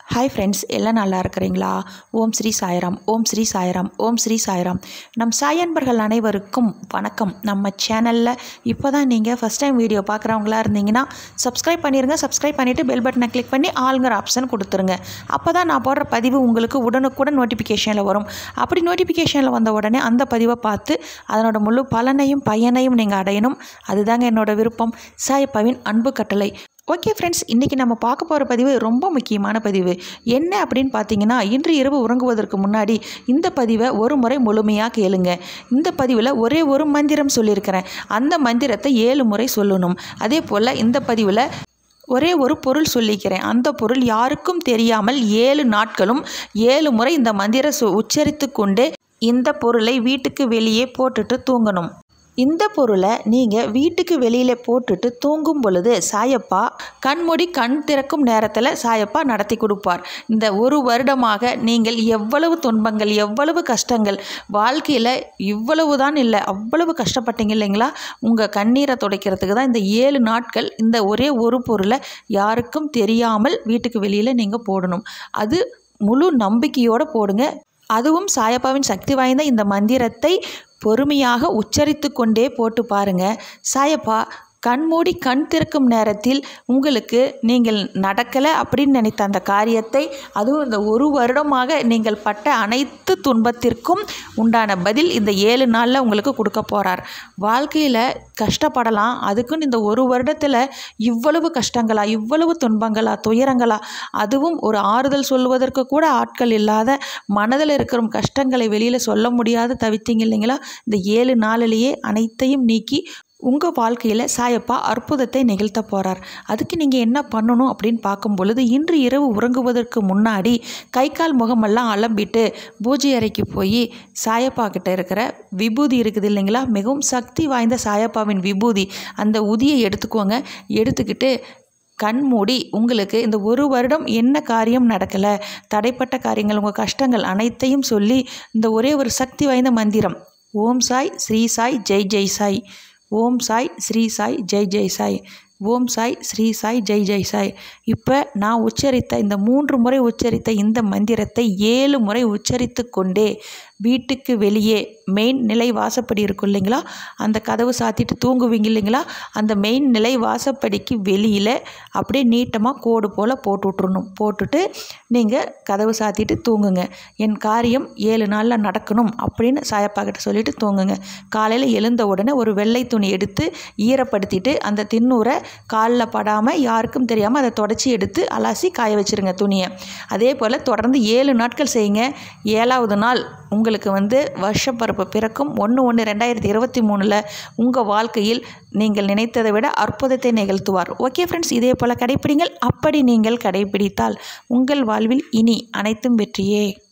hi friends எல்லாம் நல்லா இருக்கிறீங்களா ஓம் ஸ்ரீ சாய்ராம் ஓம் ஸ்ரீ சாய்ராம் ஓம் ஸ்ரீ சாய்ராம் நம் சாயன்பர்கள் அனைவருக்கும் வணக்கம் நம்ம சேனலில் இப்போ தான் நீங்கள் ஃபஸ்ட் டைம் வீடியோ பார்க்குறவங்களா இருந்தீங்கன்னா சப்ஸ்கிரைப் பண்ணிடுங்க சப்ஸ்கிரைப் பண்ணிவிட்டு பெல் பட்டனை கிளிக் பண்ணி ஆளுங்கிற ஆப்ஷன் கொடுத்துருங்க அப்போ தான் நான் போடுற பதிவு உங்களுக்கு உடனுக்குடன் நோட்டிஃபிகேஷனில் வரும் அப்படி நோட்டிஃபிகேஷனில் வந்த உடனே அந்த பதிவை பார்த்து அதனோட முழு பலனையும் பயனையும் நீங்கள் அடையணும் அதுதாங்க என்னோட விருப்பம் சாயப்பாவின் அன்பு கட்டளை ஓகே ஃப்ரெண்ட்ஸ் இன்றைக்கி நம்ம பார்க்க போகிற பதிவு ரொம்ப முக்கியமான பதிவு என்ன அப்படின்னு பார்த்தீங்கன்னா இன்று இரவு உறங்குவதற்கு முன்னாடி இந்த பதிவை ஒரு முறை முழுமையாக கேளுங்க இந்த பதிவில் ஒரே ஒரு மந்திரம் சொல்லியிருக்கிறேன் அந்த மந்திரத்தை ஏழு முறை சொல்லணும் அதே போல் இந்த பதிவில் ஒரே ஒரு பொருள் சொல்லிக்கிறேன் அந்த பொருள் யாருக்கும் தெரியாமல் ஏழு நாட்களும் ஏழு முறை இந்த மந்திர சு உச்சரித்து கொண்டு இந்த பொருளை வீட்டுக்கு வெளியே போட்டுட்டு தூங்கணும் இந்த பொருளை நீங்கள் வீட்டுக்கு வெளியில் போட்டுட்டு தூங்கும் பொழுது சாயப்பா கண்மூடி கண் திறக்கும் நேரத்தில் சாயப்பா நடத்தி கொடுப்பார் இந்த ஒரு வருடமாக நீங்கள் எவ்வளவு துன்பங்கள் எவ்வளவு கஷ்டங்கள் வாழ்க்கையில் இவ்வளவு தான் இல்லை அவ்வளவு கஷ்டப்பட்டீங்க இல்லைங்களா உங்கள் கண்ணீரை துடைக்கிறதுக்கு தான் இந்த ஏழு நாட்கள் இந்த ஒரே ஒரு பொருளை யாருக்கும் தெரியாமல் வீட்டுக்கு வெளியில் நீங்கள் போடணும் அது முழு நம்பிக்கையோடு போடுங்க அதுவும் சாயப்பாவின் சக்தி வாய்ந்த இந்த மந்திரத்தை பொறுமையாக உச்சரித்து கொண்டே போட்டு பாருங்க சாயப்பா கண்மூடி கண் திறக்கும் நேரத்தில் உங்களுக்கு நீங்கள் நடக்கலை அப்படின்னு நினைத்த அந்த காரியத்தை அதுவும் இந்த ஒரு வருடமாக நீங்கள் பட்ட அனைத்து துன்பத்திற்கும் உண்டான பதில் இந்த ஏழு நாளில் உங்களுக்கு கொடுக்க போகிறார் வாழ்க்கையில் கஷ்டப்படலாம் அதுக்குன்னு இந்த ஒரு வருடத்தில் இவ்வளவு கஷ்டங்களா இவ்வளவு துன்பங்களா துயரங்களா அதுவும் ஒரு ஆறுதல் சொல்வதற்கு கூட ஆட்கள் இல்லாத மனதில் இருக்கிற கஷ்டங்களை வெளியில் சொல்ல முடியாத தவித்தீங்க இல்லைங்களா இந்த ஏழு நாளிலேயே அனைத்தையும் நீக்கி உங்கள் வாழ்க்கையில் சாயப்பா அற்புதத்தை நிகழ்த்த போகிறார் அதுக்கு நீங்கள் என்ன பண்ணணும் அப்படின்னு பார்க்கும் பொழுது இன்று இரவு உறங்குவதற்கு முன்னாடி கை கால் முகமெல்லாம் அலம்பிட்டு பூஜை அறைக்கு போய் சாயப்பா கிட்ட இருக்கிற விபூதி இருக்குது இல்லைங்களா மிகவும் சக்தி வாய்ந்த சாயப்பாவின் விபூதி அந்த உதியை எடுத்துக்கோங்க எடுத்துக்கிட்டு கண் மூடி உங்களுக்கு இந்த ஒரு வருடம் என்ன காரியம் நடக்கலை தடைப்பட்ட காரியங்கள் உங்கள் கஷ்டங்கள் அனைத்தையும் சொல்லி இந்த ஒரே ஒரு சக்தி வாய்ந்த மந்திரம் ஓம் சாய் ஸ்ரீ சாய் ஜெய் ஜெய் சாய் ஓம் சாய் ஸ்ரீ சாய் ஜெய் ஜெய் சாய் ஓம் சாய் ஸ்ரீ சாய் ஜெய் ஜெய் சாய் இப்போ நான் உச்சரித்த இந்த மூன்று முறை உச்சரித்த இந்த மந்திரத்தை ஏழு முறை உச்சரித்து கொண்டே வீட்டுக்கு வெளியே மெயின் நிலை வாசப்படி இருக்கும் இல்லைங்களா அந்த கதவு சாத்திட்டு தூங்குவீங்க இல்லைங்களா அந்த மெயின் நிலை வாசப்படிக்கு வெளியில் அப்படியே நீட்டமாக கோடு போல் போட்டு விட்றணும் போட்டுட்டு நீங்கள் கதவு சாத்திட்டு தூங்குங்க என் காரியம் ஏழு நாளில் நடக்கணும் அப்படின்னு சாயப்பா கிட்ட சொல்லிட்டு தூங்குங்க காலையில் எழுந்த உடனே ஒரு வெள்ளை துணி எடுத்து ஈரப்படுத்திட்டு அந்த தின்னூரை காலில் படாமல் யாருக்கும் தெரியாமல் அதை தொடச்சி எடுத்து அலாசி காய வச்சுருங்க துணியை அதே போல் தொடர்ந்து ஏழு நாட்கள் செய்யுங்க ஏழாவது நாள் உங்களுக்கு வந்து வருஷப்பருப்பு பிறக்கும் ஒன்று ஒன்று ரெண்டாயிரத்தி இருபத்தி மூணில் உங்கள் வாழ்க்கையில் நீங்கள் நினைத்ததை விட அற்புதத்தை நிகழ்த்துவார் ஓகே ஃப்ரெண்ட்ஸ் இதே போல் கடைப்பிடிங்கள் அப்படி நீங்கள் கடைப்பிடித்தால் உங்கள் வாழ்வில் இனி அனைத்தும் வெற்றியே